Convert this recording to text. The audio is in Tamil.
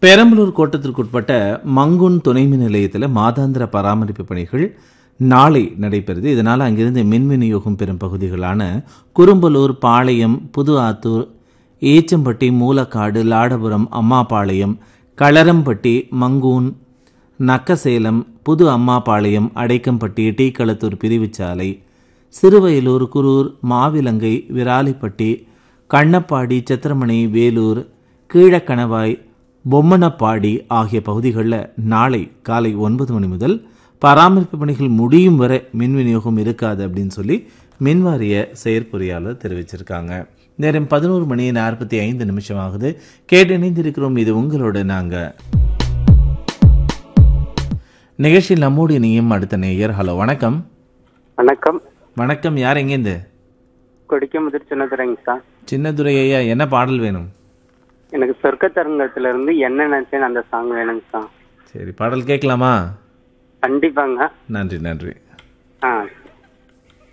பெரம்பலூர் கோட்டத்திற்குட்பட்ட மங்குன் துணைமின் நிலையத்தில் மாதாந்திர பராமரிப்பு பணிகள் நாளை நடைபெறுது இதனால் அங்கிருந்து மின் விநியோகம் பெறும் பகுதிகளான குறும்பலூர் பாளையம் புது ஆத்தூர் ஈச்சம்பட்டி மூலக்காடு லாடபுரம் அம்மாபாளையம் களரம்பட்டி மங்கூன் நக்கசேலம் புது அம்மாபாளையம் அடைக்கம்பட்டி டீக்களத்தூர் பிரிவுச்சாலை சிறுவயலூர் குரூர் மாவிலங்கை விராலிப்பட்டி கண்ணப்பாடி சித்திரமணி வேலூர் கீழக்கணவாய் பொம்மனப்பாடி ஆகிய பகுதிகளில் நாளை காலை ஒன்பது மணி முதல் பராமரிப்பு பணிகள் முடியும் வரை மின் விநியோகம் இருக்காது அப்படின்னு சொல்லி மின்வாரிய செயற்பொறியாளர் தெரிவிச்சிருக்காங்க நேரம் பதினோரு மணி நாற்பத்தி ஐந்து நிமிஷம் ஆகுது கேட்டு இணைந்திருக்கிறோம் இது உங்களோட நாங்கள் நிகழ்ச்சியில் நம்மோடு இணையும் அடுத்த நேயர் ஹலோ வணக்கம் வணக்கம் வணக்கம் யார் எங்கேருந்து கொடிக்க முதிர் சின்னதுரைங்க சார் சின்னதுரை ஐயா என்ன பாடல் வேணும் எனக்கு சொர்க்க தரங்கத்துல இருந்து என்ன நினைச்சேன் அந்த சாங் வேணுங்க சார் சரி பாடல் கேட்கலாமா கண்டிப்பாங்க நன்றி நன்றி ஆ